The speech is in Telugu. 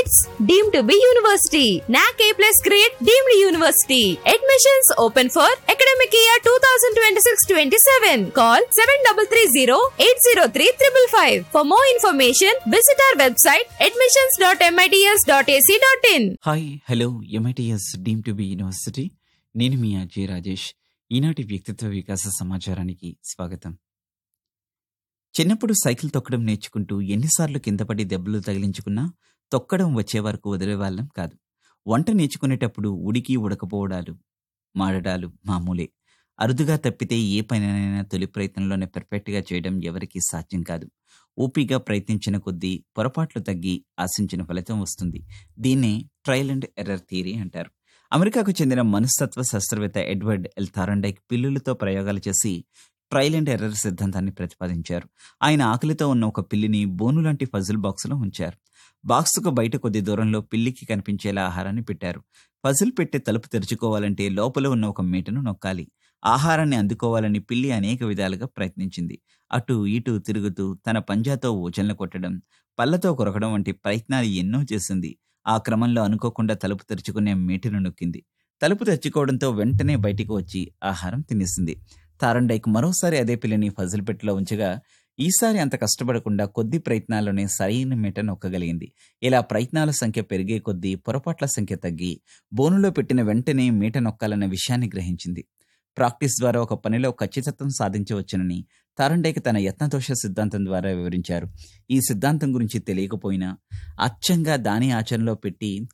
MITS deemed to be university. NAC A plus grade deemed university. Admissions open for academic year 2026-27. Call 7330-803-555. For more information, visit our website admissions.mits.ac.in. Hi hello MITS deemed to be university నేను మీ అజయ్ రాజేష్ ఈనాటి వ్యక్తిత్వ వికాస సమాచారానికి స్వాగతం చిన్నప్పుడు సైకిల్ తొక్కడం నేర్చుకుంటూ ఎన్నిసార్లు కిందపడి దెబ్బలు తగిలించుకున్నా తొక్కడం వచ్చే వరకు వదిలేవాళ్ళం కాదు వంట నేర్చుకునేటప్పుడు ఉడికి ఉడకపోవడాలు మాడడాలు మామూలే అరుదుగా తప్పితే ఏ పనైనా తొలి ప్రయత్నంలోనే పెర్ఫెక్ట్గా చేయడం ఎవరికీ సాధ్యం కాదు ఓపిగా ప్రయత్నించిన కొద్దీ పొరపాట్లు తగ్గి ఆశించిన ఫలితం వస్తుంది దీన్నే ట్రయల్ అండ్ ఎర్రర్ థియరీ అంటారు అమెరికాకు చెందిన మనస్తత్వ శాస్త్రవేత్త ఎడ్వర్డ్ ఎల్ థారండైక్ పిల్లులతో ప్రయోగాలు చేసి ట్రయల్ అండ్ ఎర్రర్ సిద్ధాంతాన్ని ప్రతిపాదించారు ఆయన ఆకలితో ఉన్న ఒక పిల్లిని బోను లాంటి పజిల్ బాక్సులో ఉంచారు బాక్సుకు బయట కొద్ది దూరంలో పిల్లికి కనిపించేలా ఆహారాన్ని పెట్టారు పజిల్ పెట్టి తలుపు తెరుచుకోవాలంటే లోపల ఉన్న ఒక మీటను నొక్కాలి ఆహారాన్ని అందుకోవాలని పిల్లి అనేక విధాలుగా ప్రయత్నించింది అటు ఇటు తిరుగుతూ తన పంజాతో ఓచనలు కొట్టడం పళ్ళతో కొరకడం వంటి ప్రయత్నాలు ఎన్నో చేసింది ఆ క్రమంలో అనుకోకుండా తలుపు తెరుచుకునే మీటను నొక్కింది తలుపు తెరుచుకోవడంతో వెంటనే బయటికి వచ్చి ఆహారం తినేసింది తారండైక్ మరోసారి అదే పిల్లిని ఫజిల్ పెట్టెలో ఉంచగా ఈసారి అంత కష్టపడకుండా కొద్ది ప్రయత్నాల్లోనే సరైన మీట నొక్కగలిగింది ఇలా ప్రయత్నాల సంఖ్య పెరిగే కొద్దీ పొరపాట్ల సంఖ్య తగ్గి బోనులో పెట్టిన వెంటనే మీట నొక్కాలన్న విషయాన్ని గ్రహించింది ప్రాక్టీస్ ద్వారా ఒక పనిలో ఖచ్చితత్వం సాధించవచ్చునని తారండైక్ తన యత్నదోష సిద్ధాంతం ద్వారా వివరించారు ఈ సిద్ధాంతం గురించి తెలియకపోయినా అచ్చంగా దాని ఆచరణలో పెట్టి